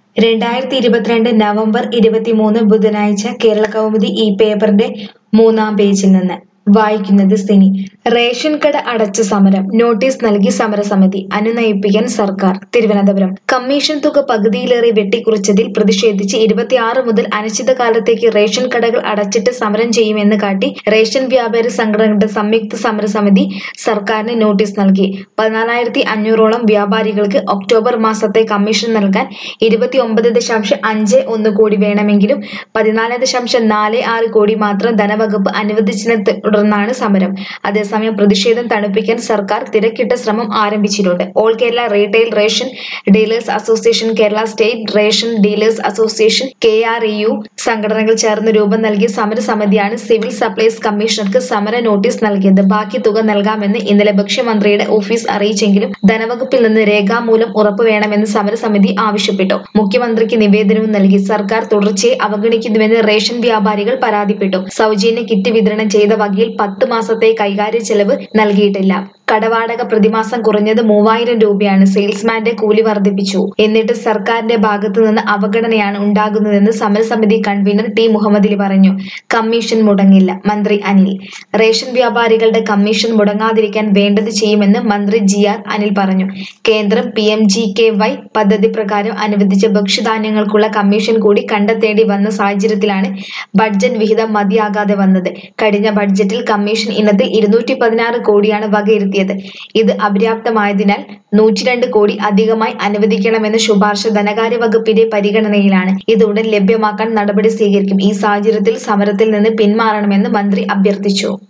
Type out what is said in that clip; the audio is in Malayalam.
രണ്ടായിരത്തി ഇരുപത്തിരണ്ട് നവംബർ ഇരുപത്തിമൂന്ന് ബുധനാഴ്ച കേരള കൗമുദി ഈ പേപ്പറിന്റെ മൂന്നാം പേജിൽ നിന്ന് വായിക്കുന്നത് സിനി റേഷൻ കട അടച്ച സമരം നോട്ടീസ് നൽകി സമരസമിതി അനുനയിപ്പിക്കാൻ സർക്കാർ തിരുവനന്തപുരം കമ്മീഷൻ തുക പകുതിയിലേറെ വെട്ടിക്കുറച്ചതിൽ പ്രതിഷേധിച്ച് ഇരുപത്തിയാറ് മുതൽ അനിശ്ചിതകാലത്തേക്ക് റേഷൻ കടകൾ അടച്ചിട്ട് സമരം ചെയ്യുമെന്ന് കാട്ടി റേഷൻ വ്യാപാരി സംഘടനകളുടെ സംയുക്ത സമരസമിതി സർക്കാരിന് നോട്ടീസ് നൽകി പതിനാലായിരത്തി അഞ്ഞൂറോളം വ്യാപാരികൾക്ക് ഒക്ടോബർ മാസത്തെ കമ്മീഷൻ നൽകാൻ ഇരുപത്തിയൊമ്പത് ദശാംശം അഞ്ച് ഒന്ന് കോടി വേണമെങ്കിലും പതിനാല് ദശാംശം നാല് ആറ് കോടി മാത്രം ധനവകുപ്പ് അനുവദിച്ചതിനെ തുടർന്നാണ് സമരം അതേസമയം പ്രതിഷേധം തണുപ്പിക്കാൻ സർക്കാർ തിരക്കിട്ട ശ്രമം ആരംഭിച്ചിട്ടുണ്ട് all Kerala retail ration dealers association Kerala state ration dealers association K R E U സംഘടനകൾ ചേർന്ന് രൂപം നൽകിയ സമരസമിതിയാണ് സിവിൽ സപ്ലൈസ് കമ്മീഷണർക്ക് സമര നോട്ടീസ് നൽകിയത് ബാക്കി തുക നൽകാമെന്ന് ഇന്നലെ ഭക്ഷ്യമന്ത്രിയുടെ ഓഫീസ് അറിയിച്ചെങ്കിലും ധനവകുപ്പിൽ നിന്ന് രേഖാമൂലം ഉറപ്പ് വേണമെന്ന് സമരസമിതി ആവശ്യപ്പെട്ടു മുഖ്യമന്ത്രിക്ക് നിവേദനവും നൽകി സർക്കാർ തുടർച്ചയായി അവഗണിക്കുന്നുവെന്ന് റേഷൻ വ്യാപാരികൾ പരാതിപ്പെട്ടു സൗജന്യ കിറ്റ് വിതരണം ചെയ്ത വകയിൽ പത്ത് മാസത്തെ കൈകാര്യ ചെലവ് നൽകിയിട്ടില്ല കടവാടക പ്രതിമാസം കുറഞ്ഞത് മൂവായിരം രൂപയാണ് സെയിൽസ്മാന്റെ കൂലി വർദ്ധിപ്പിച്ചു എന്നിട്ട് സർക്കാരിന്റെ ഭാഗത്തു നിന്ന് അവഗണനയാണ് ഉണ്ടാകുന്നതെന്ന് സമരസമിതി കൺവീനർ ടി മുഹമ്മദ് അലി പറഞ്ഞു കമ്മീഷൻ മുടങ്ങില്ല മന്ത്രി അനിൽ റേഷൻ വ്യാപാരികളുടെ കമ്മീഷൻ മുടങ്ങാതിരിക്കാൻ വേണ്ടത് ചെയ്യുമെന്ന് മന്ത്രി ജി ആർ അനിൽ പറഞ്ഞു കേന്ദ്രം P M G K Y പദ്ധതി പ്രകാരം അനുവദിച്ച ഭക്ഷ്യധാന്യങ്ങൾക്കുള്ള കമ്മീഷൻ കൂടി കണ്ടെത്തേണ്ടി വന്ന സാഹചര്യത്തിലാണ് ബഡ്ജറ്റ് വിഹിതം മതിയാകാതെ വന്നത് കഴിഞ്ഞ ബഡ്ജറ്റിൽ കമ്മീഷൻ ഇനത്തിൽ ഇരുന്നൂറ്റി പതിനാറ് കോടിയാണ് വകയിരുത്തിയത് ഇത് അപര്യാപ്തമായതിനാൽ നൂറ്റിരണ്ട് കോടി അധികമായി അനുവദിക്കണമെന്ന ശുപാർശ ധനകാര്യ വകുപ്പിന്റെ പരിഗണനയിലാണ് ഇത് ഉടൻ ലഭ്യമാക്കാൻ നടപടി സ്വീകരിക്കും ഈ സാഹചര്യത്തിൽ സമരത്തിൽ നിന്ന് പിന്മാറണമെന്ന് മന്ത്രി അഭ്യർത്ഥിച്ചു